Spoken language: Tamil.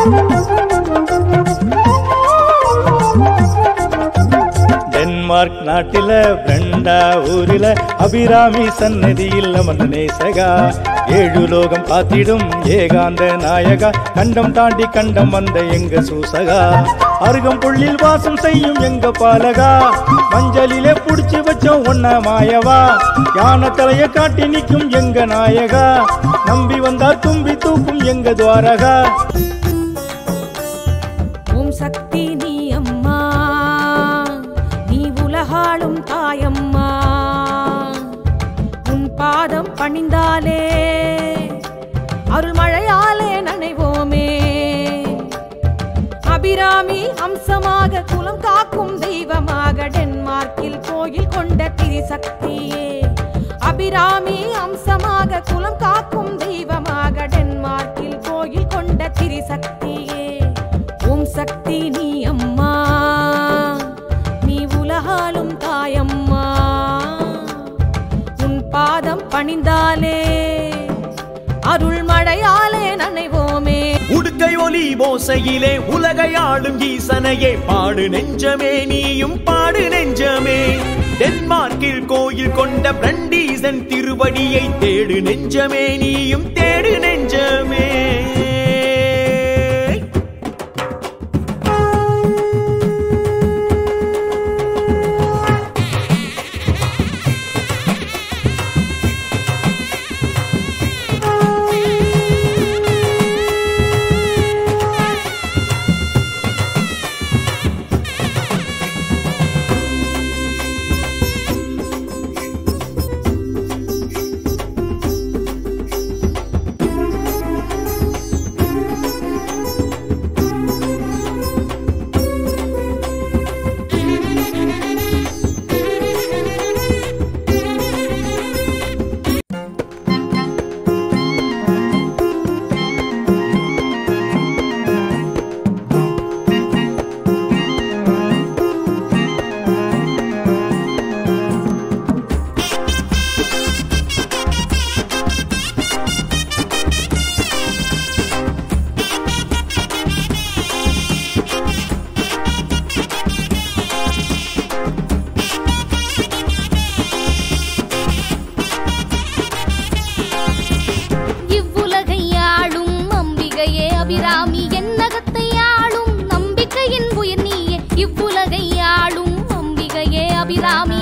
டென்மார்க் நாட்டில பிரண்டா ஊரில அபிராமி சன்னதியில் அமர்ந்த நேசகா ஏழு லோகம் காத்திடும் ஏகாந்த நாயகா கண்டம் தாண்டி கண்டம் வந்த எங்க சூசகா அருகம் புள்ளில் வாசம் செய்யும் எங்க பாலகா மஞ்சளிலே புடிச்சு வச்சோம் ஒன்ன மாயவா யான தலைய காட்டி நிற்கும் எங்க நாயகா நம்பி வந்தா தும்பி தூக்கும் எங்க துவாரகா ஓம் சக்தி நீ அம்மா நீ உலகாளும் தாயம்மா உன் பாதம் பணிந்தாலே அருள் மழையாலே நனைவோமே அபிராமி அம்சமாக குலம் காக்கும் தெய்வமாக டென்மார்க்கில் கோயில் கொண்ட திரிசக்தியே அபிராமி அம்சமாக குலம் காக்கும் தெய்வமாக டென்மார்க்கில் கோயில் கொண்ட திரிசக்தியே ஓம் சக்தி நீ அம்மா நீ உலகாலும் தாயம்மா உன் பாதம் பணிந்தாலே அருள் மழையாலே நனைவோமே உடுக்கை ஒலி ஓசையிலே உலகை ஆளும் ஈசனையே பாடு நெஞ்சமே நீயும் பாடு நெஞ்சமே டென்மார்க்கில் கோயில் கொண்ட பிரண்டீசன் திருவடியை தேடு நெஞ்சமே நீயும் தேடு நெஞ்சமே இவ்வுலகை ஆளும் அம்பிகையே அபிராமி என்னகத்தை ஆளும் நம்பிக்கையின் உயிர் நீயே இவ்வுலகை ஆளும் அம்பிகையே அபிராமி